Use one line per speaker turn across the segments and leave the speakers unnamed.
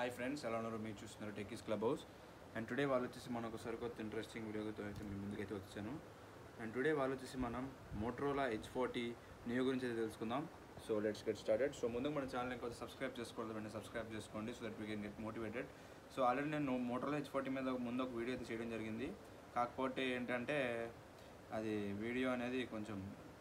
hi friends ఎలా ఉన్నారు మీరు చూస్తున్నారు techies club house and today వాళ్ళు వచ్చేసి మనం ఒక సరికొత్త ఇంట్రెస్టింగ్ వీడియోతో అయితే మీ ముందుకైతే వచ్చాను అండ్ టుడే వాళ్ళు వచ్చేసి మనం మోటరోలా హెచ్ ఫోర్టీ నియో గురించి అయితే తెలుసుకుందాం so let's get started so ముందు మన ఛానల్ కొంచెం సబ్స్క్రైబ్ చేసుకోవాలి వెంటనే సబ్స్క్రైబ్ చేసుకోండి so that we can get motivated so already నేను మోటరోలా హెచ్ ఫోర్టీ మీద ముందు ఒక వీడియో అయితే చేయడం జరిగింది కాకపోతే ఏంటంటే అది వీడియో అనేది కొంచెం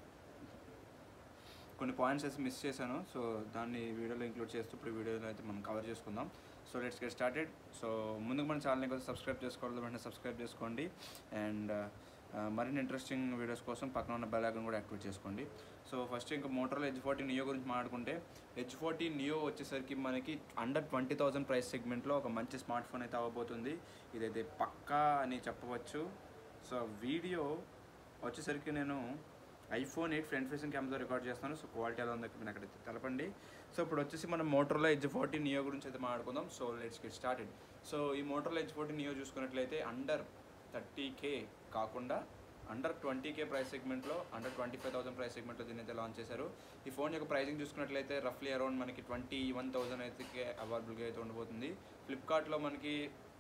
కొన్ని పాయింట్స్ అయితే మిస్ చేశాను సో దాన్ని వీడియోలో ఇంక్లూడ్ చేస్తూ ఇప్పుడు వీడియోలో అయితే మనం కవర్ చేసుకుందాం so let's get started so ముందుకు మన ఛానల్ని కొంచెం సబ్స్క్రైబ్ చేసుకోవాలి వెంటనే సబ్స్క్రైబ్ చేసుకోండి అండ్ మరిన్ని ఇంట్రెస్టింగ్ వీడియోస్ కోసం పక్కన ఉన్న బెల్ ఐకాన్ కూడా యాక్టివేట్ చేసుకోండి సో ఫస్ట్ ఇంకా మోటార్లో హెచ్ ఫార్టీ నియో గురించి మాట్లాడుకుంటే హెచ్ ఫార్టీ నియో వచ్చేసరికి మనకి అండర్ ట్వంటీ థౌసండ్ ప్రైస్ సెగ్మెంట్లో ఒక మంచి స్మార్ట్ ఫోన్ అయితే అవ్వబోతుంది ఇదైతే పక్కా అని చెప్పవచ్చు సో వీడియో వచ్చేసరికి నేను ఐఫోన్ ఎయిట్ ఫ్రంట్ ఫేసింగ్ కెమెరాతో రికార్డ్ చేస్తాను సో క్వాలిటీ ఎలా ఉందో మీరు అక్కడ తెలపండి సో ఇప్పుడు వచ్చేసి మనం మోటర్లో ఎడ్జ్ ఫోర్టీ నియో గురించి అయితే మాట్లాడుకుందాం so let's get started so ఈ మోటర్లో ఎడ్జ్ ఫోర్టీ నియో చూసుకున్నట్లయితే అండర్ థర్టీ కే కాకుండా అండర్ ట్వంటీ కే ప్రైస్ సెగ్మెంట్లో under twenty five thousand price సెగ్మెంట్లో దీన్ని అయితే లాంచ్ చేశారు ఈ ఫోన్ యొక్క ప్రైసింగ్ చూసుకున్నట్లయితే రఫ్లీ అరౌండ్ మనకి ట్వంటీ వన్ థౌసండ్ అయితే అవైలబుల్గా అయితే ఉండబోతుంది ఫ్లిప్కార్ట్లో మనకి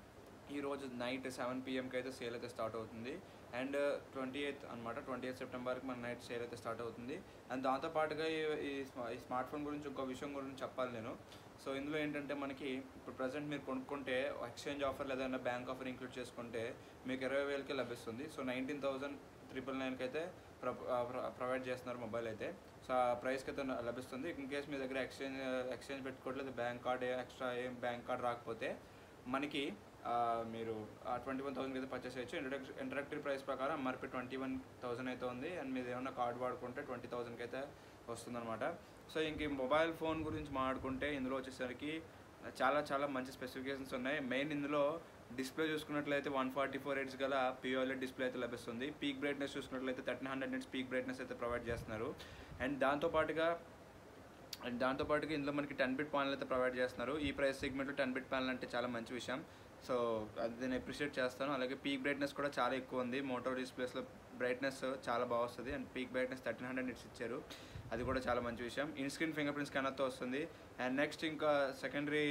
ఈ రోజు నైట్ సెవెన్ పిఎంకి అయితే సేల్ అయితే స్టార్ట్ అవుతుంది అండ్ ట్వంటీ ఎయిత్ అనమాట ట్వంటీ ఎయిత్ సెప్టెంబర్కి మన నైట్ సేల్ అయితే స్టార్ట్ అవుతుంది అండ్ దాంతోపాటుగా ఈ- ఈ స్మా- ఈ స్మార్ట్ ఫోన్ గురించి ఇంకో విషయం గురించి చెప్పాలి నేను సో ఇందులో ఏంటంటే మనకి ఇప్పుడు ప్రజెంట్ మీరు కొనుక్కుంటే ఎక్స్చేంజ్ ఆఫర్ లేదన్నా బ్యాంక్ ఆఫర్ ఇంక్లూడ్ చేసుకుంటే మీకు ఇరవై వేలకి లభిస్తుంది సో నైన్టీన్ థౌసండ్ త్రిపుల్ నైన్కి అయితే ప్ర ప్రొవైడ్ చేస్తున్నారు మొబైల్ అయితే సో ఆ ప్రైస్కి అయితే లభిస్తుంది ఇన్ కేస్ మీ దగ్గర ఎక్స్చేంజ్ ఎక్స్చేంజ్ పెట్టుకోవట్లేదు బ్యాంక్ కార్డ్ ఎక్స్ట్రా ఏం బ్యాంక్ కార్డ్ రాకపోతే మనకి ఆ, మీరు ట్వంటీ వన్ థౌసండ్కి అయితే పర్చేస్ చేయొచ్చు ఇంట్రడక్ట్ ఇంట్రడక్టరీ ప్రైస్ ప్రకారం ఎంఆర్పి ట్వంటీ వన్ థౌసండ్ అయితే ఉంది అండ్ మీరు ఏమైనా కార్డ్ వాడుకుంటే ట్వంటీ థౌసండ్కి అయితే వస్తుందన్నమాట సో ఇంక ఈ మొబైల్ ఫోన్ గురించి మాట్లాడుకుంటే ఇందులో వచ్చేసరికి చాలా చాలా మంచి స్పెసిఫికేషన్స్ ఉన్నాయి మెయిన్ ఇందులో డిస్ప్లే చూసుకున్నట్లయితే వన్ ఫార్టీ ఫోర్ ఎయిట్స్ గల పిఓఎల్ఎడ్ డిస్ప్లే అయితే లభిస్తుంది పీక్ బ్రైట్నెస్ చూసుకున్నట్లయితే thirteen hundred nits peak brightness అయితే ప్రొవైడ్ చేస్తున్నారు అండ్ దాంతోపాటుగా అండ్ దాంతోపాటుగా ఇందులో మనకి టెన్ బిట్ ప్యానల్ అయితే ప్రొవైడ్ చేస్తున్నారు ఈ ప్రైస్ సెగ్మెంట్లో టెన్ బిట్ ప్యానల్ అంటే చాలా మంచి విషయం సో అది నేను అప్రిషియేట్ చేస్తాను అలాగే పీక్ బ్రైట్నెస్ కూడా చాలా ఎక్కువ ఉంది మోటో డిస్ప్లేస్లో బ్రైట్నెస్ చాలా బాగా వస్తుంది and peak brightness thirteen hundred nits ఇచ్చారు అది కూడా చాలా మంచి విషయం ఇన్ స్క్రీన్ ఫింగర్ ప్రింట్ స్కానర్తో వస్తుంది అండ్ నెక్స్ట్ ఇంకా సెకండరీ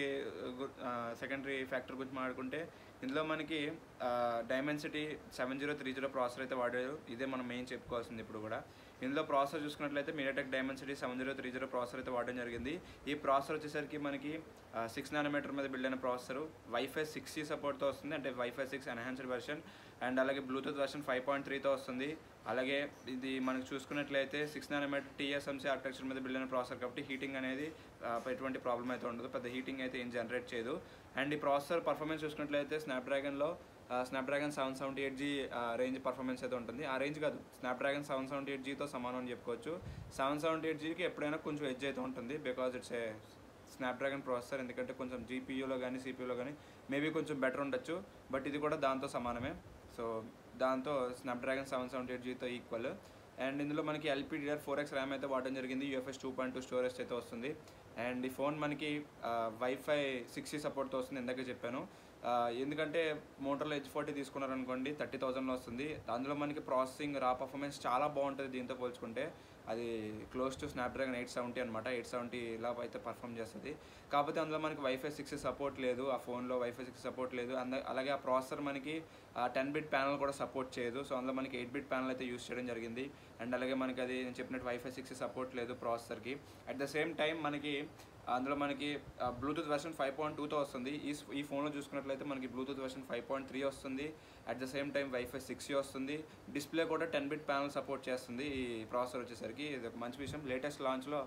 సెకండరీ ఫ్యాక్టర్ గురించి మాట్లాడుకుంటే ఇందులో మనకి Dimensity seven zero three zero processor అయితే వాడారు ఇదే మనం మెయిన్ చెప్పుకోవాల్సింది ఇప్పుడు కూడా ఇందులో ప్రాసెసర్ చూసుకున్నట్లయితే MediaTek Dimensity seven zero three zero processor అయితే వాడడం జరిగింది ఈ ప్రాసెసర్ వచ్చేసరికి మనకి సిక్స్ నానోమీటర్ మీద బిల్డ్ అయిన ప్రాసెసర్ వైఫై సిక్స్ సి సపోర్ట్తో వస్తుంది అంటే WiFi six enhanced version and అలాగే బ్లూటూత్ వెర్షన్ ఫైవ్ పాయింట్ త్రీతో వస్తుంది అలాగే ఇది మనకు చూసుకున్నట్లయితే సిక్స్ నానోమీటర్ టీఎస్ఎంసీ ఆర్కిటెక్చర్ మీద బిల్డ్ అయిన ప్రాసెసర్ కాబట్టి హీటింగ్ అనేది ఆ, ఎటువంటి ప్రాబ్లం అయితే ఉండదు పెద్ద హీటింగ్ అయితే ఏం జనరేట్ చేయదు అండ్ ఈ ప్రాసెసర్ పర్ఫార్మెన్స్ చూసుకున్నట్లయితే స్నాప్డ్రాగన్లో Snapdragon seven seventy eight G range performance అయితే ఉంటుంది ఆ రేంజ్ కాదు స్నాప్డ్రాగన్ సెవెన్ సెవెంటీ ఎయిట్ జీతో సమానం అని చెప్పుకోవచ్చు సెవెన్ సెవెంటీ ఎయిట్ జీకి ఎప్పుడైనా కొంచెం ఎడ్జ్ అయితే ఉంటుంది because it's a Snapdragon processor ఎందుకంటే కొంచెం జీపీయూలో కానీ సిపియూలో కానీ మేబీ కొంచెం బెటర్ ఉండొచ్చు బట్ ఇది కూడా దాంతో సమానమే సో దాంతో స్నాప్డ్రాగన్ సెవెన్ సెవెంటీ ఎయిట్ జీతో ఈక్వల్ అండ్ ఇందులో మనకి ఎల్పీడిఆర్ ఫోర్ ఎక్స్ ర్యామ్ అయితే వాడడం జరిగింది UFS two point two storage అయితే వస్తుంది అండ్ ఈ ఫోన్ మనకి వైఫై సిక్స్ సపోర్ట్తో వస్తుంది ఇందాకే చెప్పాను ఆ, ఎందుకంటే మోటార్లో హెచ్ ఫార్టీ తీసుకున్నారనుకోండి థర్టీ థౌసండ్లో వస్తుంది అందులో మనకి ప్రాసెసింగ్ రా పర్ఫార్మెన్స్ చాలా బాగుంటుంది దీంతో పోల్చుకుంటే అది close to Snapdragon eight seventy అనమాట ఎయిట్ సెవెంటీ ఇలా అయితే పర్ఫామ్ చేస్తుంది కాకపోతే అందులో మనకి వైఫై సిక్స్ సపోర్ట్ లేదు ఆ ఫోన్లో వైఫై సిక్స్ సపోర్ట్ లేదు అంద అలాగే ఆ ప్రాసెసర్ మనకి టెన్ బిట్ ప్యానల్ కూడా సపోర్ట్ చేయదు సో అందులో మనకి ఎయిట్ బిట్ ప్యానల్ అయితే యూస్ చేయడం జరిగింది అండ్ అలాగే మనకి అది నేను చెప్పినట్టు వైఫై సిక్స్ సపోర్ట్ లేదు ప్రాసెసర్కి అట్ ద సేమ్ టైం మనకి అందులో మనకి బ్లూటూత్ వెర్షన్ ఫైవ్ పాయింట్ టూతో వస్తుంది ఈ స్- ఈ ఫోన్లో చూసుకున్నట్లయితే మనకి Bluetooth version five point three వస్తుంది at the same time WiFi six వస్తుంది డిస్ప్లే కూడా టెన్ బిట్ ప్యానల్ సపోర్ట్ చేస్తుంది ఈ ప్రాసెసర్ వచ్చేసరికి ఇది ఒక మంచి విషయం లేటెస్ట్ లాంచ్లో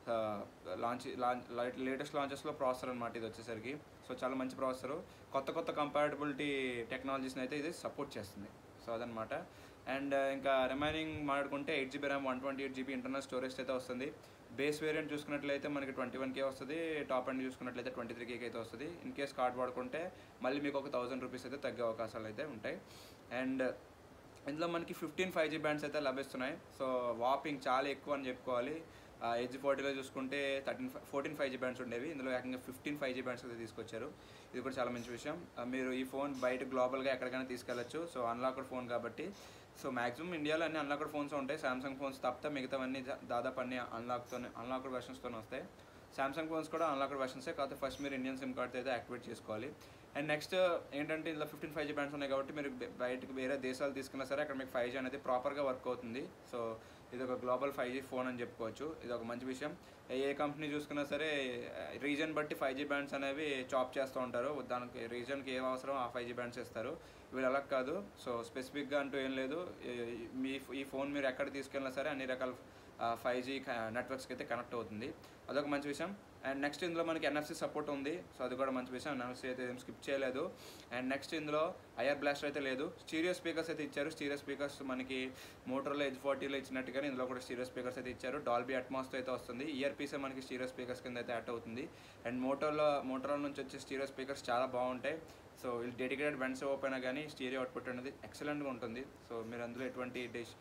లాంచ్ లాంచ్ లేటెస్ట్ లాంచెస్లో ప్రాసెసర్ అనమాట ఇది వచ్చేసరికి సో చాలా మంచి ప్రాసెసర్ కొత్త కొత్త కంపాటబిలిటీ టెక్నాలజీస్ని అయితే ఇది సపోర్ట్ చేస్తుంది సో అదనమాట అండ్ ఇంకా రిమైనింగ్ మాట్లాడుకుంటే eight GB RAM one twenty eight GB internal storage అయితే వస్తుంది బేస్ వేరియంట్ చూసుకున్నట్లయితే మనకి ట్వంటీ వన్ కే వస్తుంది టాప్ అండ్ చూసుకున్నట్లయితే ట్వంటీ త్రీ కేకి అయితే వస్తుంది ఇన్ కేస్ కార్డ్ వాడుకుంటే మళ్ళీ మీకు ఒక థౌసండ్ రూపీస్ అయితే తగ్గే అవకాశాలు అయితే ఉంటాయి అండ్ ఇందులో మనకి ఫిఫ్టీన్ ఫైవ్ జీ బ్యాండ్స్ అయితే లభిస్తున్నాయి సో వాపింగ్ చాలా ఎక్కువ అని చెప్పుకోవాలి ఎడ్జ్ ఫార్టీలో చూసుకుంటే thirteen fourteen five G bands ఉండేవి ఇందులో ఏకంగా ఫిఫ్టీన్ ఫైవ్ జీ బ్యాండ్స్ అయితే తీసుకొచ్చారు ఇది కూడా చాలా మంచి విషయం ఆ, మీరు ఈ ఫోన్ బయట గ్లోబల్గా ఎక్కడికైనా తీసుకెళ్ళచ్చు సో అన్లాక్డ్ ఫోన్ కాబట్టి సో మాక్సిమం ఇండియాలో అన్ని అన్లాక్డ్ ఫోన్స్ ఉంటాయి సామ్సంగ్ ఫోన్స్ తప్పితే మిగతావన్నీ దా- దాదాపు అన్ని అన్లాక్తో అన్లాక్డ్ వెర్షన్స్తో వస్తాయి సామ్సంగ్ ఫోన్స్ కూడా అన్లాక్డ్ వర్షన్సే కాకపోతే ఫస్ట్ మీరు ఇండియన్ సిమ్ కార్డ్ అయితే యాక్టివేట్ చేసుకోవాలి అండ్ నెక్స్ట్ ఏంటంటే ఇందులో ఫిఫ్టీన్ ఫైవ్ జీ బ్యాండ్స్ ఉన్నాయి కాబట్టి మీరు బె- బయటకు వేరే దేశాలు తీసుకున్నా సరే అక్కడ మీకు ఫైవ్ జీ అనేది ప్రాపర్గా వర్క్ అవుతుంది సో ఇది ఒక గ్లోబల్ ఫైవ్ జీ ఫోన్ అని చెప్పుకోవచ్చు ఇది ఒక మంచి విషయం ఏ ఏ కంపెనీ చూసుకున్నా సరే రీజన్ బట్టి ఫైవ్ జీ బ్యాండ్స్ అనేవి చాప్ చేస్తూ ఉంటారు దానికి రీజన్కి ఏం అవసరం ఆ ఫైవ్ జీ బ్యాండ్స్ ఇస్తారు వీళ్ళు అలా కాదు సో స్పెసిఫిక్గా అంటూ ఏం లేదు ఈ- మీ ఈ ఫోన్ మీరు ఎక్కడ తీసుకెళ్ళినా సరే అన్ని రకాల ఫైవ్ జీ నెట్వర్క్స్కి అయితే కనెక్ట్ అవుతుంది అదొక మంచి విషయం అండ్ నెక్స్ట్ ఇందులో మనకి ఎన్ఎఫ్సి సపోర్ట్ ఉంది సో అది కూడా మంచి విషయం ఎన్ఎఫ్సి అయితే ఏం స్కిప్ చేయలేదు అండ్ నెక్స్ట్ ఇందులో ఐఆర్ బ్లాస్టర్ అయితే లేదు స్టీరియో స్పీకర్స్ అయితే ఇచ్చారు స్టీరియో స్పీకర్స్ మనకి మోటర్లో ఎజ్ ఫార్టీలో ఇచ్చినట్టుగానే ఇందులో కూడా స్టీరియో స్పీకర్స్ అయితే ఇచ్చారు డాల్బీ అట్మాస్తో అయితే వస్తుంది ఇయర్ పీసే మనకి స్టీరియో స్పీకర్స్ కింద అయితే యాడ్ అవుతుంది అండ్ మోటోలో మోటోలో నుంచి వచ్చే స్టీరియో స్పీకర్స్ చాలా బాగుంటాయి సో వీళ్ళు డెడికేటెడ్ వెంట్స్ ఓపెన్ కానీ స్టీరియో అవుట్పుట్ అనేది ఎక్సలెంట్గా ఉంటుంది సో మీరు అందులో ఎటువంటి డిష్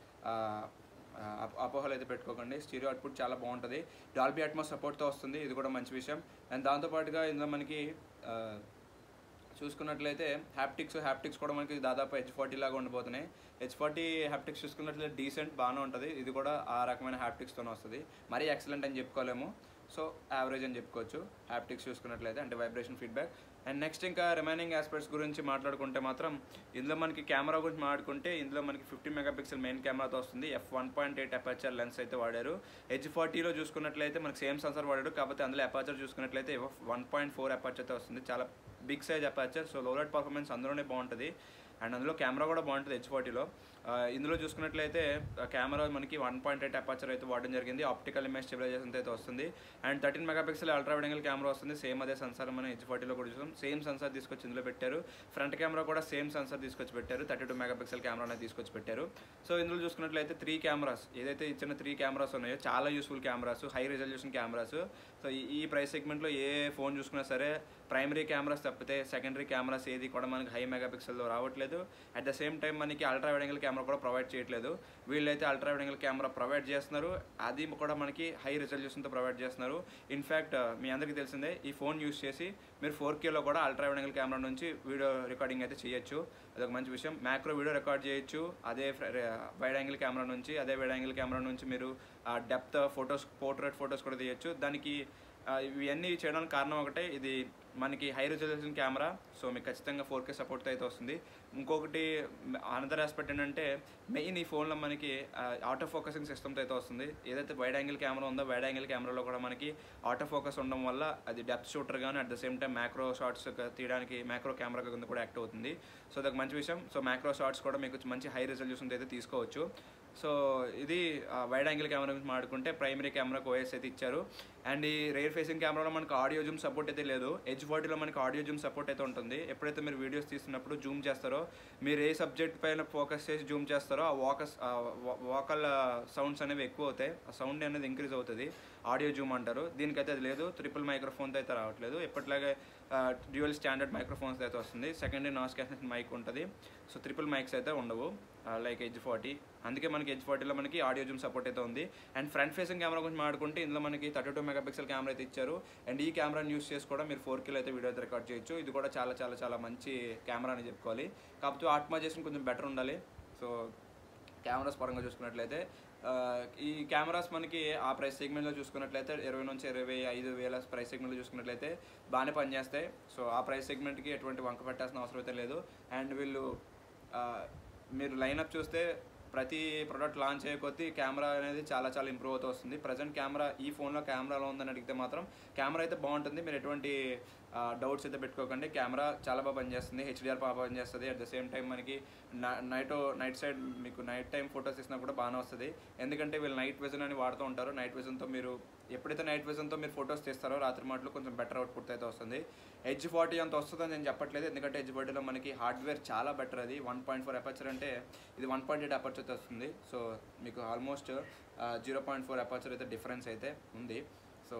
అపోహలు అయితే పెట్టుకోకండి స్టీరియో అవుట్పుట్ చాలా బాగుంటుంది డాల్బీ అట్మాస్ సపోర్ట్తో వస్తుంది ఇది కూడా మంచి విషయం అండ్ దాంతోపాటుగా ఇందులో మనకి ఆ, చూసుకున్నట్లయితే హ్యాప్టిక్స్ హ్యాప్టిక్స్ కూడా మనకి దాదాపు హెచ్ ఫార్టీ లాగా ఉండిపోతున్నాయి హెచ్ ఫార్టీ హ్యాప్టిక్స్ చూసుకున్నట్లయితే డీసెంట్ బాగానే ఉంటుంది ఇది కూడా ఆ రకమైన హ్యాప్టిక్స్తోనే వస్తుంది మరీ ఎక్సలెంట్ అని చెప్పుకోలేము సో యావరేజ్ అని చెప్పుకోవచ్చు హ్యాప్టిక్స్ చూసుకున్నట్లయితే అంటే వైబ్రేషన్ ఫీడ్బ్యాక్ అండ్ నెక్స్ట్ ఇంకా రిమైనింగ్ ఆస్పెక్ట్స్ గురించి మాట్లాడుకుంటే మాత్రం ఇందులో మనకి కెమెరా గురించి మాట్లాడుకుంటే ఇందులో మనకి ఫిఫ్టీ మెగాపిక్సెల్ మెయిన్ కెమెరాతో వస్తుంది F one point eight aperture lens అయితే వాడారు హెచ్ ఫార్టీలో చూసుకున్నట్లయితే మనకి సేమ్ సెన్సర్ వాడాడు కాకపోతే అందులో అపాచర్ చూసుకున్నట్లయితే వన్ పాయింట్ ఫోర్ అపాచర్తో వస్తుంది చాలా big size aperture so low light performance అందులోనే బాగుంటుంది అండ్ అందులో కెమెరా కూడా బాగుంటుంది హెచ్ ఫార్టీలో ఇందులో చూసుకున్నట్లయితే కెమెరా మనకి వన్ పాయింట్ ఎయిట్ అపాచర్ అయితే వాడడం జరిగింది ఆప్టికల్ ఇమేజ్ స్టెబిలైజేషన్ అయితే వస్తుంది and thirteen megapixel ultra wide angle camera వస్తుంది సేమ్ అదే సెన్సార్ మనం హెచ్ ఫార్టీలో కూడా చూసాం సేమ్ సెన్సార్ తీసుకొచ్చి ఇందులో పెట్టారు ఫ్రంట్ కెమెరా కూడా సేమ్ సెన్సార్ తీసుకొచ్చి పెట్టారు థర్టీ టూ మెగాపిక్సెల్ కెమెరా అనేది తీసుకొచ్చి పెట్టారు సో ఇందులో చూసుకున్నట్లయితే త్రీ కెమెరాస్ ఏదైతే ఇచ్చిన త్రీ కెమెరాస్ ఉన్నాయో చాలా useful cameras high resolution cameras so ఈ- ఈ ప్రైస్ సెగ్మెంట్లో ఏ ఫోన్ చూసుకున్నా సరే ప్రైమరీ కెమెరాస్ తప్పితే సెకండరీ కెమెరాస్ ఏది కూడా మనకి హై మెగాపిక్సెల్లో రావట్లేదు అట్ ద సేమ్ టైం మనకి అల్ట్రా వైడ్ యాంగిల్ కెమెరా కూడా ప్రొవైడ్ చేయట్లేదు వీళ్ళైతే ultra wide angle camera provide చేస్తున్నారు అది కూడా మనకి హై రిజల్యూషన్తో ప్రొవైడ్ చేస్తున్నారు ఇన్ఫ్యాక్ట్ మీ అందరికీ తెలిసిందే ఈ ఫోన్ యూస్ చేసి మీరు ఫోర్ కేలో కూడా అల్ట్రా వైడ్ యాంగిల్ కెమెరా నుంచి వీడియో రికార్డింగ్ అయితే చేయొచ్చు అదొక మంచి విషయం మ్యాక్రో వీడియో రికార్డ్ చేయొచ్చు అదే వైడ్ యాంగిల్ కెమెరా నుంచి అదే వైడ్ యాంగిల్ కెమెరా నుంచి మీరు డెప్త్ ఫొటోస్ పోర్ట్రేట్ ఫొటోస్ కూడా తీయచ్చు దానికి ఆ, ఇవన్నీ చేయడానికి కారణం ఒకటే ఇది మనకి హై రిజల్యూషన్ కెమెరా సో మీకు ఖచ్చితంగా ఫోర్ కే సపోర్ట్ అయితే వస్తుంది ఇంకొకటి అనదర్ ఆస్పెక్ట్ ఏంటంటే మెయిన్ ఈ ఫోన్లో మనకి ఆటో ఫోకసింగ్ సిస్టమ్తో అయితే వస్తుంది ఏదైతే వైడ్ యాంగిల్ కెమెరా ఉందో వైడ్ యాంగిల్ కెమెరాలో కూడా మనకి ఆటో ఫోకస్ ఉండడం వల్ల అది డెప్త్ షూటర్ కానీ at the same time macro shots తీయడానికి మ్యాక్రో కెమెరా కింద కూడా యాక్ట్ అవుతుంది సో అదొక మంచి విషయం సో మ్యాక్రో షార్ట్స్ కూడా మీకు మంచి హై రిజల్యూషన్ అయితే తీసుకోవచ్చు సో ఇది వైడ్ యాంగిల్ కెమెరా గురించి మాట్లాడుకుంటే ప్రైమరీ కెమెరాకి ఓఎస్ అయితే ఇచ్చారు అండ్ ఈ రేర్ ఫేసింగ్ కెమెరాలో మనకి ఆడియో జూమ్ సపోర్ట్ అయితే లేదు హెచ్ ఫార్టీలో మనకి ఆడియో జూమ్ సపోర్ట్ అయితే ఉంటుంది ఎప్పుడైతే మీరు వీడియోస్ తీస్తున్నప్పుడు జూమ్ చేస్తారో మీరు ఏ సబ్జెక్ట్ పైన ఫోకస్ చేసి జూమ్ చేస్తారో ఆ వాకస్ వాకల్ సౌండ్స్ అనేవి ఎక్కువ అవుతాయి ఆ సౌండ్ అనేది ఇంక్రీజ్ అవుతుంది ఆడియో జూమ్ అంటారు దీనికైతే అది లేదు ట్రిపుల్ మైక్రోఫోన్తో అయితే రావట్లేదు ఎప్పటిలాగే డ్యూయల్ స్టాండర్డ్ మైక్రోఫోన్స్ అయితే వస్తుంది సెకండ్ నాస్ క్యాసెట్ మైక్ ఉంటుంది సో ట్రిపుల్ మైక్స్ అయితే ఉండవు లైక్ ఎడ్జ్ ఫార్టీ అందుకే మనకి ఎడ్జ్ ఫార్టీలో మనకి ఆడియో జూమ్ సపోర్ట్ అయితే ఉంది అండ్ ఫ్రంట్ ఫేసింగ్ కెమెరా గురించి మాట్లాడుకుంటే ఇందులో మనకి థర్టీ టూ మెగాపిక్సెల్ కెమెరా అయితే ఇచ్చారు అండ్ ఈ కెమెరాని యూస్ చేసి కూడా మీరు ఫోర్ కిలో అయితే వీడియో అయితే రికార్డ్ చేయొచ్చు ఇది కూడా చాలా చాలా చాలా మంచి కెమెరా అని చెప్పుకోవాలి కాకపోతే ఆప్టిమైజేషన్ కొంచెం బెటర్ ఉండాలి సో కెమెరాస్ పరంగా చూసుకున్నట్లయితే ఆ, ఈ కెమెరాస్ మనకి ఆ ప్రైస్ సెగ్మెంట్లో చూసుకున్నట్లయితే ఇరవై నుంచి ఇరవై ఐదు వేల ప్రైస్ సెగ్మెంట్లో చూసుకున్నట్లయితే బాగానే పనిచేస్తాయి సో ఆ ప్రైస్ సెగ్మెంట్కి ఎటువంటి వంక పెట్టాల్సిన అవసరం అయితే లేదు అండ్ వీళ్ళు ఆ, మీరు లైనప్ చూస్తే ప్రతి ప్రోడక్ట్ లాంచ్ అయ్యే కొద్దీ కెమెరా అనేది చాలా చాలా ఇంప్రూవ్ అవుతూ వస్తుంది ప్రజెంట్ కెమెరా ఈ ఫోన్లో కెమెరాలో ఉందని అడిగితే మాత్రం కెమెరా అయితే బాగుంటుంది మీరు ఎటువంటి డౌట్స్ అయితే పెట్టుకోకండి కెమెరా చాలా బాగా పనిచేస్తుంది హెచ్డిఆర్ బాగా పనిచేస్తుంది అట్ ద సేమ్ టైం మనకి నైట్ నైట్ సైడ్ మీకు నైట్ టైం ఫొటోస్ తీసినా కూడా బాగానే వస్తుంది ఎందుకంటే వీళ్ళు నైట్ విజన్ అని వాడుతూ ఉంటారు నైట్ విజన్తో మీరు ఎప్పుడైతే నైట్ విజన్తో మీరు ఫొటోస్ తీస్తారో రాత్రి మాటలు కొంచెం బెటర్ అవుట్పుట్ అయితే వస్తుంది హెచ్ ఫార్టీ అంత వస్తుందని నేను చెప్పట్లేదు ఎందుకంటే హెచ్ ఫార్టీలో మనకి హార్డ్వేర్ చాలా బెటర్ అది వన్ పాయింట్ ఫోర్ అపర్చర్ అంటే ఇది వన్ పాయింట్ ఎయిట్ అపర్చర్ వస్తుంది సో మీకు almost zero point four aperture అయితే డిఫరెన్స్ అయితే ఉంది సో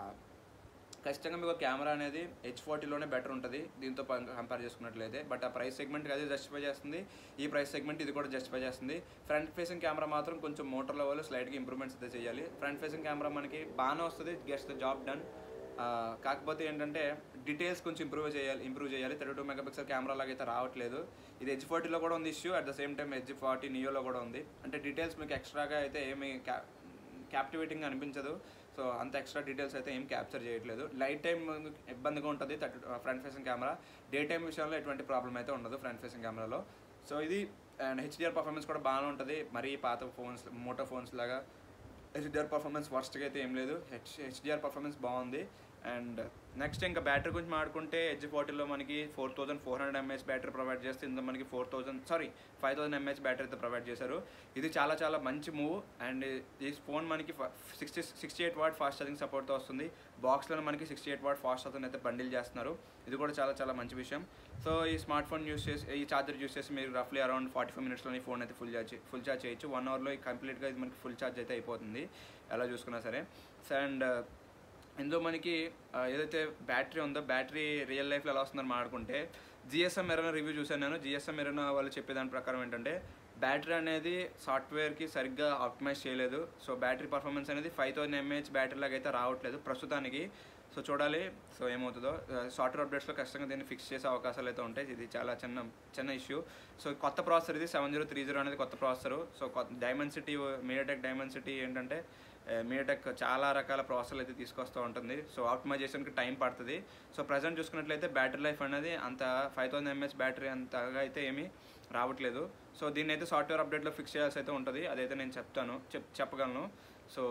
ఖచ్చితంగా మీకు కెమెరా అనేది హెచ్ ఫార్టీలోనే బెటర్ ఉంటుంది దీంతో కంపేర్ చేసుకున్నట్లయితే బట్ ఆ ప్రైస్ సెగ్మెంట్కి అదే జస్టిఫై చేస్తుంది ఈ ప్రైస్ సెగ్మెంట్ ఇది కూడా జస్టిఫై చేస్తుంది ఫ్రంట్ ఫేసింగ్ కెమెరా మాత్రం కొంచెం మోటార్ లెవెల్ స్లైడ్గా ఇంప్రూవ్మెంట్స్ అయితే చేయాలి ఫ్రంట్ ఫేసింగ్ కెమెరా మనకి బాగానే వస్తుంది గెస్ట్ ద జాబ్ డన్ కాకపోతే ఏంటంటే డీటెయిల్స్ కొంచెం ఇంప్రూవ్ చేయాలి ఇంప్రూవ్ చేయాలి థర్టీ టూ మెగాపిక్సెల్ కెమెరా లాగా అయితే రావట్లేదు ఇది హెచ్ ఫార్టీలో కూడా ఉంది issue at the same time H forty నియోలో కూడా ఉంది అంటే డీటెయిల్స్ మీకు ఎక్స్ట్రాగా అయితే ఏమి క్యాప్టివేటింగ్ అనిపించదు సో అంత ఎక్స్ట్రా డీటెయిల్స్ అయితే ఏం క్యాప్చర్ చేయట్లేదు లైట్ టైం ఇబ్బందిగా ఉంటుంది thirty front facing camera day time విషయంలో ఎటువంటి ప్రాబ్లం అయితే ఉండదు ఫ్రంట్ ఫేసింగ్ కెమెరాలో సో ఇది అండ్ హెచ్డిఆర్ పర్ఫార్మెన్స్ కూడా బాగానే ఉంటుంది మరీ పాత ఫోన్స్ మోటో ఫోన్స్ లాగా హెచ్డిఆర్ పర్ఫార్మెన్స్ వర్స్ట్గా అయితే ఏం లేదు H HDR performance and next next ఇంకా బ్యాటరీ గురించి మాట్లాడుకుంటే ఎడ్జ్ ఫార్టీలో మనకి four thousand four hundred mAh battery provide చేస్తే ఇందులో మనకి four thousand sorry five thousand mAh battery అయితే ప్రొవైడ్ చేశారు ఇది చాలా చాలా మంచి మూవ్ అండ్ ఈ ఫోన్ మనకి sixty sixty eight watt fast charging సపోర్ట్తో వస్తుంది బాక్స్లో మనకి sixty eight watt fast charging అయితే బండిల్ చేస్తున్నారు ఇది కూడా చాలా చాలా మంచి విషయం సో ఈ స్మార్ట్ ఫోన్ యూస్ చేసి ఈ ఛార్జర్ యూస్ చేసి మీరు రఫ్లీ అరౌండ్ ఫార్టీ ఫైవ్ మినిట్స్లో ఈ ఫోన్ అయితే ఫుల్ ఛార్జ్ ఫుల్ ఛార్జ్ చేయొచ్చు వన్ అవర్లో కంప్లీట్గా ఇది మనకి ఫుల్ ఛార్జ్ అయితే అయిపోతుంది ఎలా చూసుకున్నా సరే అండ్ ఇందులో మనకి ఆ, ఏదైతే బ్యాటరీ ఉందో బ్యాటరీ రియల్ లైఫ్లో ఎలా వస్తుందని మాట్లాడుకుంటే జిఎస్ఎం ఎరన రివ్యూ చూశాను నేను జిఎస్ఎం ఎరన వాళ్ళు చెప్పేదాని ప్రకారం ఏంటంటే బ్యాటరీ అనేది సాఫ్ట్వేర్కి సరిగ్గా ఆప్టిమైజ్ చేయలేదు సో బ్యాటరీ పర్ఫార్మెన్స్ అనేది ఫైవ్ థౌసండ్ ఎంఏహెచ్ బ్యాటరీ లాగా అయితే రావట్లేదు ప్రస్తుతానికి సో చూడాలి సో ఏమవుతుందో సాఫ్ట్వేర్ అప్డేట్స్లో ఖచ్చితంగా దీన్ని ఫిక్స్ చేసే అవకాశాలు అయితే ఉంటాయి ఇది చాలా చిన్న చిన్న ఇష్యూ సో కొత్త ప్రాసెసర్ ఇది సెవెన్ జీరో త్రీ జీరో అనేది కొత్త ప్రాసెసర్ సో కొత్త డైమెన్సిటీ మీడియాటెక్ డైమెన్సిటీ ఏంటంటే మీడియాటెక్ చాలా రకాల ప్రాసెసర్లు అయితే తీసుకొస్తూ ఉంటుంది సో ఆప్టిమైజేషన్కి టైం పడుతుంది సో ప్రజెంట్ చూసుకున్నట్లయితే బ్యాటరీ లైఫ్ అనేది అంత ఫైవ్ థౌసండ్ ఎంఎస్ బ్యాటరీ అంతగా అయితే ఏమీ రావట్లేదు సో దీన్ని అయితే సాఫ్ట్వేర్ అప్డేట్లో ఫిక్స్ చేయాల్సి అయితే ఉంటుంది అదైతే నేను చెప్తాను చెప్ చెప్పగలను సో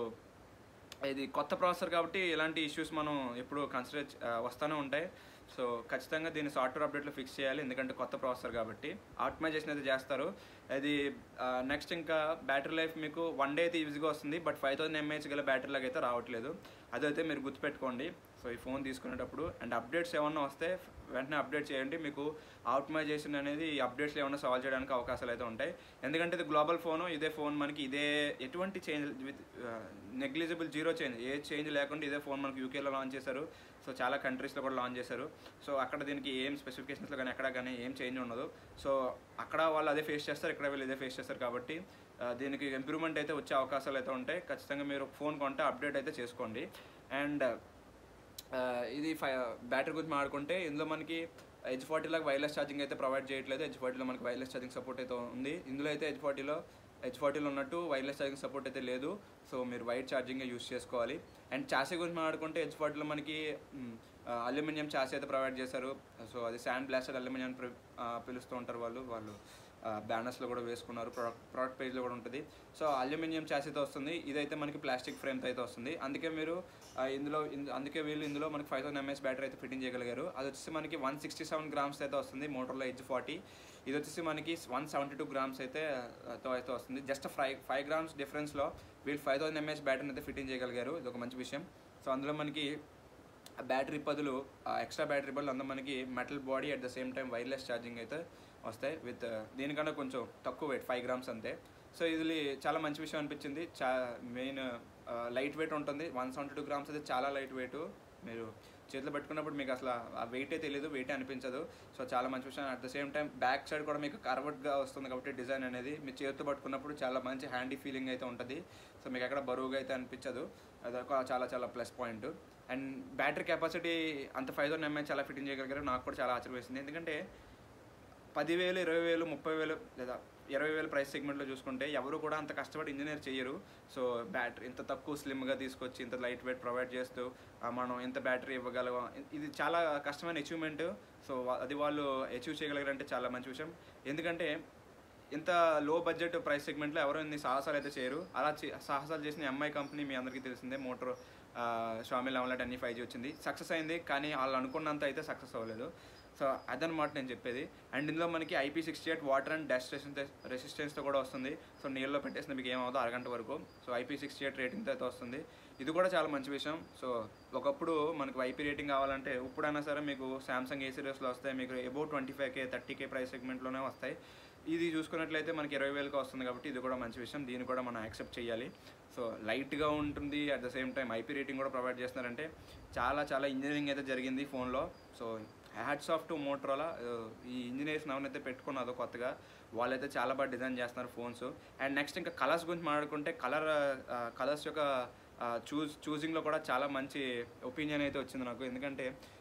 ఇది కొత్త ప్రాసెసర్ కాబట్టి ఇలాంటి ఇష్యూస్ మనం ఎప్పుడు కన్సిడర్ వస్తూనే ఉంటాయి సో ఖచ్చితంగా దీన్ని సాఫ్ట్వేర్ అప్డేట్లో ఫిక్స్ చేయాలి ఎందుకంటే కొత్త ప్రాసెసర్ కాబట్టి ఆప్టిమైజేషన్ అయితే చేస్తారు అది నెక్స్ట్ ఇంకా బ్యాటరీ లైఫ్ మీకు వన్ డే అయితే ఈజీగా వస్తుంది బట్ ఫైవ్ థౌసండ్ ఎంఏహెచ్ గల బ్యాటరీ లాగా అయితే రావట్లేదు అదైతే మీరు గుర్తుపెట్టుకోండి సో ఈ ఫోన్ తీసుకునేటప్పుడు అండ్ అప్డేట్స్ ఏమన్నా వస్తే వెంటనే అప్డేట్ చేయండి మీకు ఆప్టిమైజేషన్ అనేది ఈ అప్డేట్స్లో ఏమైనా సాల్వ్ చేయడానికి అవకాశాలు అయితే ఉంటాయి ఎందుకంటే ఇది గ్లోబల్ ఫోను ఇదే ఫోన్ మనకి ఇదే ఎటువంటి change with negligible zero change ఏ చేంజ్ లేకుండా ఇదే ఫోన్ మనకి యూకేలో లాంచ్ చేశారు సో చాలా కంట్రీస్లో కూడా లాంచ్ చేశారు సో అక్కడ దీనికి ఏం స్పెసిఫికేషన్స్లో కానీ ఎక్కడ కానీ ఏం చేంజ్ ఉండదు సో అక్కడ వాళ్ళు అదే ఫేస్ చేస్తారు ఇక్కడ వీళ్ళు ఇదే ఫేస్ చేస్తారు కాబట్టి ఆ, దీనికి ఇంప్రూవ్మెంట్ అయితే వచ్చే అవకాశాలు అయితే ఉంటాయి ఖచ్చితంగా మీరు ఫోన్ కొంటే అప్డేట్ అయితే చేసుకోండి అండ్ ఆ, ఇది ఫై బ్యాటరీ గురించి మాట్లాడుకుంటే ఇందులో మనకి హెచ్ ఫార్టీ లాగా వైర్లెస్ ఛార్జింగ్ అయితే ప్రొవైడ్ చేయట్లేదు హెచ్ ఫార్టీలో మనకి వైర్లెస్ ఛార్జింగ్ సపోర్ట్ అయితే ఉంది ఇందులో అయితే హెచ్ ఫార్టీలో హెచ్ ఫార్టీలో ఉన్నట్టు వైర్లెస్ ఛార్జింగ్ సపోర్ట్ అయితే లేదు సో మీరు వైర్ ఛార్జింగ్ యూస్ చేసుకోవాలి అండ్ చాసీ గురించి మాట్లాడుకుంటే హెచ్ ఫార్టీలో మనకి అల్యూమినియం చాసీ అయితే ప్రొవైడ్ చేశారు సో అది శాండ్ బ్లాస్టెడ్ అల్యూమినియం పిలుస్తూ ఉంటారు వాళ్ళు వాళ్ళు బ్యానర్స్లో కూడా వేసుకున్నారు ప్రోడక్ట్ ప్రోడక్ట్ పేజ్లో కూడా ఉంటుంది సో అల్యూమినియం చాసీతో వస్తుంది ఇదైతే మనకి ప్లాస్టిక్ ఫ్రేమ్తో అయితే వస్తుంది అందుకే మీరు ఆ, ఇందులో ఇందు- అందుకే వీళ్ళు ఇందులో మనకి ఫైవ్ థౌసండ్ ఎంఎస్ బ్యాటరీ అయితే ఫిట్టింగ్ చేయగలిగారు అది వచ్చేసి మనకి వన్ సిక్స్టీ సెవెన్ గ్రామ్స్ అయితే వస్తుంది మోటార్లో హెచ్ ఫార్టీ ఇది వచ్చేసి మనకి వన్ సెవెంటీ టూ గ్రామ్స్ అయితే ఆ, తో అయితే వస్తుంది జస్ట్ ఫైవ్ ఫైవ్ గ్రామ్స్ డిఫరెన్స్లో వీళ్ళు ఫైవ్ థౌసండ్ ఎంఎస్ బ్యాటరీని అయితే ఫిట్టింగ్ చేయగలిగారు ఇది ఒక మంచి విషయం సో అందులో మనకి ఆ బ్యాటరీ బదులు ఎక్స్ట్రా బ్యాటరీ బదులు అందులో మనకి metal body at the same time wireless charging అయితే వస్తాయి విత్ దీనికన్నా కొంచెం తక్కువ వెయిట్ ఫైవ్ గ్రామ్స్ అంతే సో ఇది చాలా మంచి విషయం అనిపించింది చా మెయిన్ లైట్ వెయిట్ ఉంటుంది వన్ సెవెంటీ టూ గ్రామ్స్ అయితే చాలా లైట్ వెయిట్ మీరు చేతిలో పెట్టుకున్నప్పుడు మీకు అసలు ఆ వెయిటే తెలియదు వెయిట్ అనిపించదు సో చాలా మంచి విషయం at the same time back side కూడా మీకు కర్వర్డ్గా వస్తుంది కాబట్టి డిజైన్ అనేది మీ చేతితో పట్టుకున్నప్పుడు చాలా మంచి హ్యాండీ ఫీలింగ్ అయితే ఉంటుంది సో మీకు ఎక్కడ బరువుగా అయితే అనిపించదు అదొక చాలా చాలా plus point and battery capacity అంత ఫైవ్ థౌసండ్ ఎంఎచ్ చాలా ఫిట్టింగ్ చేయగలిగారు నాకు కూడా చాలా ఆశ్చర్యం వేసింది ఎందుకంటే పదివేలు ఇరవై వేలు ముప్పై వేలు లేదా ఇరవై వేల ప్రైస్ సెగ్మెంట్లో చూసుకుంటే ఎవరు కూడా అంత కష్టపడి ఇంజనీర్ చేయరు సో బ్యాటరీ ఇంత తక్కువ స్లిమ్గా తీసుకొచ్చి ఇంత లైట్ వెయిట్ ప్రొవైడ్ చేస్తూ ఆ, మనం ఇంత బ్యాటరీ ఇవ్వగలం ఇది చాలా కష్టమైన అచీవ్మెంట్ సో వా- అది వాళ్ళు అచీవ్ చేయగలిగారంటే చాలా మంచి విషయం ఎందుకంటే ఇంత లో బడ్జెట్ ప్రైస్ సెగ్మెంట్లో ఎవరు ఇన్ని సాహసాలు అయితే చేయరు అలా చే- సాహసాలు చేసిన ఎంఐ కంపెనీ మీ అందరికీ తెలిసిందే మోటార్ షామి లెవెన్ ఎన్ని ఫైవ్ జీ వచ్చింది సక్సెస్ అయింది కానీ వాళ్ళు అనుకున్నంత అయితే సక్సెస్ అవ్వలేదు సో అదనమాట నేను చెప్పేది అండ్ ఇందులో మనకి IP sixty eight water and dust రెసిస్టెన్స్తో కూడా వస్తుంది సో నీళ్ళలో పెట్టేసిన మీకు ఏమవుతుందో అరగంట వరకు సో ఐపీ సిక్స్టీ ఎయిట్ రేటింగ్తో అయితే వస్తుంది ఇది కూడా చాలా మంచి విషయం సో ఒకప్పుడు మనకు ఐపీ రేటింగ్ కావాలంటే ఇప్పుడైనా సరే మీకు సామ్సంగ్ ఏ సిరీస్లో వస్తాయి మీకు above twenty five K thirty K price సెగ్మెంట్లోనే వస్తాయి ఇది చూసుకున్నట్లయితే మనకి ఇరవై వేలకు వస్తుంది కాబట్టి ఇది కూడా మంచి విషయం దీన్ని కూడా మనం యాక్సెప్ట్ చేయాలి సో లైట్గా ఉంటుంది at the same time IP rating కూడా ప్రొవైడ్ చేస్తున్నారంటే చాలా చాలా ఇంజనీరింగ్ అయితే జరిగింది ఫోన్లో so hats off to Motorola ఈ ఇంజనీర్స్ ఎవరైతే పెట్టుకున్నదో కొత్తగా వాళ్ళైతే చాలా బాగా డిజైన్ చేస్తున్నారు ఫోన్స్ అండ్ నెక్స్ట్ ఇంకా కలర్స్ గురించి మాట్లాడుకుంటే కలర్ కలర్స్ యొక్క చూస్ చూసింగ్లో కూడా చాలా మంచి ఒపీనియన్ అయితే వచ్చింది నాకు ఎందుకంటే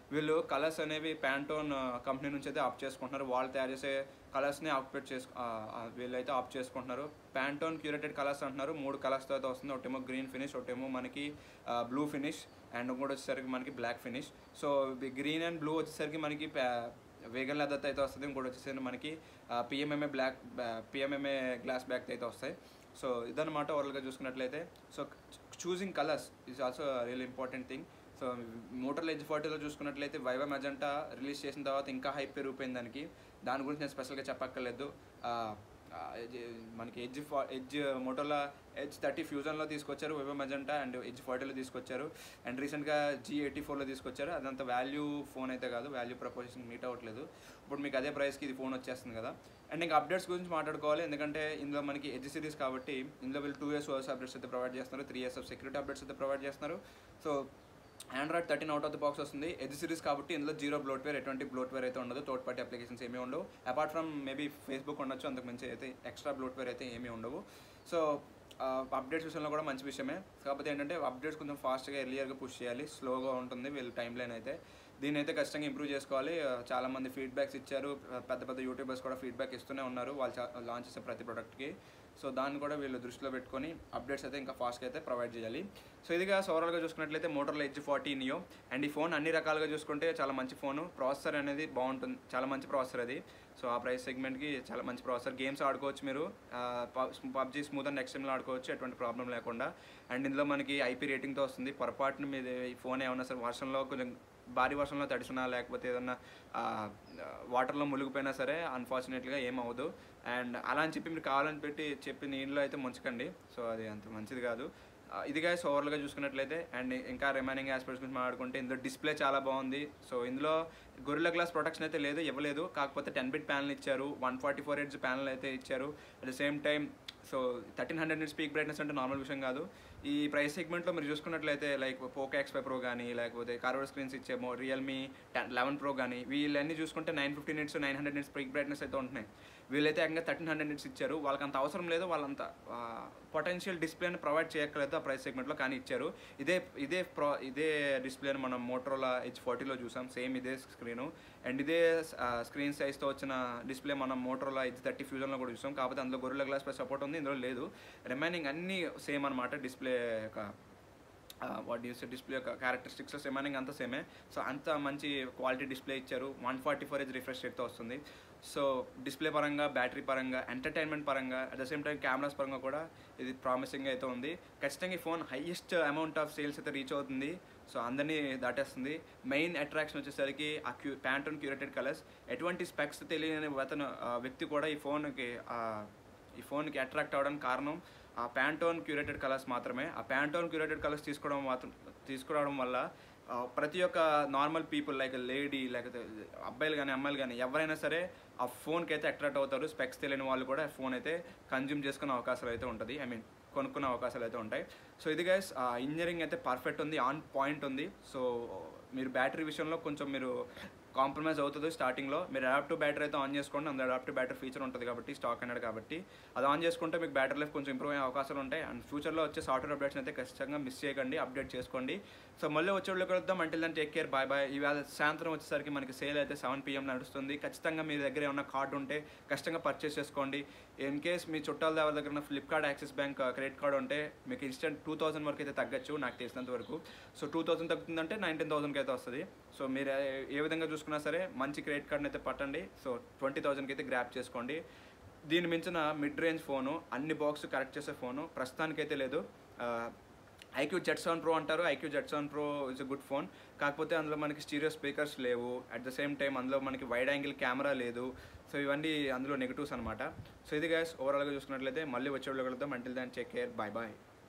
వీళ్ళు కలర్స్ అనేవి ప్యాంటోన్ కంపెనీ నుంచి అయితే ఆప్ చేసుకుంటున్నారు వాళ్ళు తయారు చేసే కలర్స్ని ఆక్యుపేట్ చేసుకు ఆ, ఆ, వీళ్ళైతే ఆప్ చేసుకుంటున్నారు ప్యాంటోన్ క్యూరేటెడ్ కలర్స్ అంటున్నారు మూడు కలర్స్తో అయితే వస్తుంది ఒకటేమో గ్రీన్ ఫినిష్ ఒకటేమో మనకి బ్లూ ఫినిష్ అండ్ ఇంకోటి వచ్చేసరికి మనకి black finish so green and blue వచ్చేసరికి మనకి వేగన్ లెదర్ అయితే వస్తుంది ఇంకోటి వచ్చేసరికి మనకి PMMA black PMMA glass back అయితే వస్తాయి సో ఇదన్నమాట ఓవరాల్గా చూసుకున్నట్లయితే so choosing colours is also real important thing so motor edge ఫార్టీలో చూసుకున్నట్లయితే వైవా మెజెంటా రిలీజ్ చేసిన తర్వాత ఇంకా హైప్ పెరిగిపోయింది దానికి దాని గురించి నేను స్పెషల్గా చెప్పక్కర్లేదు ఆ, ఆ, ఇది మనకి ఎడ్జ్ ఫా ఎడ్జ్ మోటోలా ఎడ్జ్ థర్టీ ఫ్యూజన్లో తీసుకొచ్చారు వైవా మెజెంటా అండ్ ఎడ్జ్ ఫార్టీలో తీసుకొచ్చారు అండ్ రీసెంట్గా జీ ఎయిటీ ఫోర్లో తీసుకొచ్చారు అదంత వాల్యూ ఫోన్ అయితే కాదు వాల్యూ ప్రపోజిషన్ మీట్ అవ్వట్లేదు ఇప్పుడు మీకు అదే ప్రైస్కి ఇది ఫోన్ వచ్చేస్తుంది కదా అండ్ ఇంకా అప్డేట్స్ గురించి మాట్లాడుకోవాలి ఎందుకంటే ఇందులో మనకి ఎడ్జ్ సిరీస్ కాబట్టి ఇందులో వీళ్ళు టూ ఇయర్స్ ఓఎస్ అప్డేట్స్ అయితే ప్రొవైడ్ చేస్తున్నారు three years of security updates అయితే ప్రొవైడ్ చేస్తున్నారు so Android thirteen out of the box వస్తుంది ఎడ్జ్ సిరీస్ కాబట్టి ఇందులో జీరో బ్లోట్వేర్ ఎటువంటి బ్లోట్వేర్ అయితే ఉండదు థర్డ్ పార్టీ అప్లికేషన్స్ ఏమీ ఉండవు అపార్ట్ ఫ్రమ్ మేబీ ఫేస్బుక్ ఉండొచ్చు అంతకు మించి అయితే ఎక్స్ట్రా బ్లోట్వేర్ అయితే ఏమీ ఉండవు సో అప్డేట్స్ విషయంలో కూడా మంచి విషయమే కాకపోతే ఏంటంటే అప్డేట్స్ కొంచెం ఫాస్ట్గా ఎర్లియర్గా పుష్ చేయాలి స్లోగా ఉంటుంది వీళ్ళు టైం లైన్ అయితే దీని అయితే ఖచ్చితంగా ఇంప్రూవ్ చేసుకోవాలి ఆ, చాలా మంది ఫీడ్బ్యాక్స్ ఇచ్చారు పెద్ద పెద్ద యూట్యూబర్స్ కూడా ఫీడ్బ్యాక్ ఇస్తూనే ఉన్నారు వాళ్ళు లాంచ్ చేసే ప్రతి ప్రోడక్ట్కి సో దాన్ని కూడా వీళ్ళు దృష్టిలో పెట్టుకొని అప్డేట్స్ అయితే ఇంకా ఫాస్ట్గా అయితే ప్రొవైడ్ చేయాలి సో ఇదిగా ఓవరాల్గా చూసుకున్నట్లయితే మోటార్లో ఎడ్జ్ ఫార్టీ నియో అండ్ ఈ ఫోన్ అన్ని రకాలుగా చూసుకుంటే చాలా మంచి ఫోను ప్రాసెసర్ అనేది బాగుంటుంది చాలా మంచి ప్రాసెసర్ అది సో ఆ ప్రైస్ సెగ్మెంట్కి చాలా మంచి ప్రాసెసర్ గేమ్స్ ఆడుకోవచ్చు మీరు పబ్జీ స్మూత్ అండ్ ఎక్స్ట్రీమ్లో ఆడుకోవచ్చు ఎటువంటి ప్రాబ్లం లేకుండా అండ్ ఇందులో మనకి ఐపీ రేటింగ్తో వస్తుంది పొరపాటున మీద ఈ ఫోన్ ఏమన్నా సరే వర్షంలో కొంచెం భారీ వర్షంలో తడిసినా లేకపోతే ఏదన్నా వాటర్లో మునిగిపోయినా సరే అన్ఫార్చునేట్గా ఏమవ్వదు అండ్ అలా అని చెప్పి మీరు కావాలని పెట్టి చెప్పి నీళ్ళలో అయితే ముంచకండి సో అది అంత మంచిది కాదు ఆ, ఇది గైస్ ఓవరాల్గా చూసుకున్నట్లయితే అండ్ ఇంకా రిమైనింగ్ ఆస్పెక్ట్స్ గురించి మాట్లాడుకుంటే ఇందులో డిస్ప్లే చాలా బాగుంది సో ఇందులో గొరిల్లా గ్లాస్ ప్రొటెక్షన్ అయితే లేదు ఇవ్వలేదు కాకపోతే టెన్ బిట్ ప్యానల్ ఇచ్చారు one forty four edge panel అయితే ఇచ్చారు at the same time so thirteen hundred nits peak brightness అంటే నార్మల్ విషయం కాదు ఈ ప్రైస్ సెగ్మెంట్లో మీరు చూసుకున్నట్లయితే like Poco X five pro కానీ లేకపోతే కార్వర్ స్క్రీన్స్ ఇచ్చేమో రియల్మీ టెన్ లెవెన్ ప్రో కానీ వీళ్ళన్నీ చూసుకుంటే nine fifty nits nine hundred nits peak brightness అయితే ఉంటున్నాయి వీళ్ళైతే ఏకంగా థర్టీన్ హండ్రెడ్ నిట్స్ ఇచ్చారు వాళ్ళకి అంత అవసరం లేదు వాళ్ళంత పొటెన్షియల్ డిస్ప్లేని ప్రొవైడ్ చేయక్కర్లేదు ఆ ప్రైస్ సెగ్మెంట్లో కానీ ఇచ్చారు ఇదే ఇదే ప్రో ఇదే డిస్ప్లేని మనం మోటరోలా హెచ్ ఫార్టీలో చూసాం సేమ్ ఇదే స్క్రీను అండ్ ఇదే స్క్రీన్ సైజ్తో వచ్చిన డిస్ప్లే మనం మోటరోలా హెచ్ థర్టీ ఫ్యూజన్లో కూడా చూసాం కాకపోతే అందులో గొరిల్లా గ్లాస్ పై సపోర్ట్ ఉంది ఇందులో లేదు రిమైనింగ్ అన్నీ సేమ్ అనమాట డిస్ప్లే యొక్క వాట్ యూస్ డిస్ప్లే యొక్క క్యారెక్టరిస్టిక్స్ రిమైనింగ్ అంతా సేమే సో అంత మంచి క్వాలిటీ డిస్ప్లే ఇచ్చారు one forty four H refresh రేట్తో వస్తుంది సో డిస్ప్లే పరంగా బ్యాటరీ పరంగా ఎంటర్టైన్మెంట్ పరంగా at the same time cameras పరంగా కూడా ఇది ప్రామిసింగ్ అయితే ఉంది ఖచ్చితంగా ఈ phone highest amount of sales అయితే రీచ్ అవుతుంది సో అందరినీ దాటేస్తుంది మెయిన్ అట్రాక్షన్ వచ్చేసరికి ఆ క్యూ ప్యాంటోన్ క్యూరేటెడ్ కలర్స్ ఎటువంటి స్పెక్స్ తెలియని అతను ఆ వ్యక్తి కూడా ఈ ఫోన్కి ఈ ఫోన్కి అట్రాక్ట్ అవ్వడానికి కారణం ఆ ప్యాంటోన్ క్యూరేటెడ్ కలర్స్ మాత్రమే ఆ ప్యాంటోన్ క్యూరేటెడ్ కలర్స్ తీసుకోవడం మాత్రం తీసుకురావడం వల్ల ఆ, ప్రతి ఒక్క నార్మల్ పీపుల్ లైక్ లేడీ లేకపోతే అబ్బాయిలు కానీ అమ్మాయిలు కానీ ఎవరైనా సరే ఆ ఫోన్కి అయితే అట్రాక్ట్ అవుతారు స్పెక్స్ తెలియని వాళ్ళు కూడా ఫోన్ అయితే కన్జ్యూమ్ చేసుకునే అవకాశాలు అయితే ఉంటుంది ఐ మీన్ కొనుక్కునే అవకాశాలు అయితే ఉంటాయి సో ఇది గైస్ ఇంజనీరింగ్ అయితే పర్ఫెక్ట్ ఉంది ఆన్ పాయింట్ ఉంది సో మీరు బ్యాటరీ విషయంలో కొంచెం మీరు కాంప్రమైజ్ అవుతుంది స్టార్టింగ్లో మీరు అడాప్టివ్ బ్యాటరీ అయితే ఆన్ చేసుకోండి అందులో అడాప్టివ్ బ్యాటరీ ఫీచర్ ఉంటుంది కాబట్టి స్టాక్ అనేది కాబట్టి అది ఆన్ చేసుకుంటే మీకు బ్యాటరీ లైఫ్ కొంచెం ఇంప్రూవ్ అయ్యే అవకాశాలు ఉంటాయి అండ్ ఫ్యూచర్లో వచ్చే సాఫ్ట్వేర్ అప్డేట్స్ అయితే ఖచ్చితంగా మిస్ చేయకండి అప్డేట్ చేసుకోండి సో మళ్ళీ వచ్చేవాళ్ళు కలుద్దాం అంటిల్ దాన్ని టేక్ కేర్ బాయ్ బాయ్ ఇవాళ సాయంత్రం వచ్చేసరికి మనకి సేల్ అయితే సెవెన్ పిఎం నడుస్తుంది ఖచ్చితంగా మీ దగ్గర ఏమైనా కార్డు ఉంటే ఖచ్చితంగా పర్చేస్ చేసుకోండి ఇన్ కేస్ మీ చుట్టాల ఎవరి దగ్గర ఉన్న Flipkart Axis bank credit card ఉంటే మీకు ఇన్స్టెంట్ టూ థౌసండ్ వరకు అయితే తగ్గచ్చు నాకు తెలిసినంత వరకు సో టూ థౌసండ్ తగ్గుతుందంటే నైన్టీన్ థౌసండ్కి అయితే వస్తుంది సో మీరు ఏ- ఏ విధంగా చూసుకున్నా సరే మంచి క్రెడిట్ కార్డ్ని అయితే పట్టండి సో ట్వంటీ థౌసండ్కి అయితే గ్రాప్ చేసుకోండి దీని మించిన మిడ్ రేంజ్ ఫోను అన్ని బాక్స్ కరెక్ట్ చేసే ఫోను ప్రస్తుతానికైతే లేదు ఐక్యూ జెట్ సెవెన్ ప్రో అంటారు iQOO Z seven pro is a good phone కాకపోతే అందులో మనకి స్టీరియో స్పీకర్స్ లేవు అట్ ద సేమ్ టైం అందులో మనకి వైడ్ యాంగిల్ కెమెరా లేదు సో ఇవన్నీ అందులో నెగిటివ్స్ అనమాట సో ఇది గైస్ ఓవరాల్గా చూసుకున్నట్లయితే మళ్ళీ వచ్చే వాళ్ళు కలుద్దాం until then check care bye bye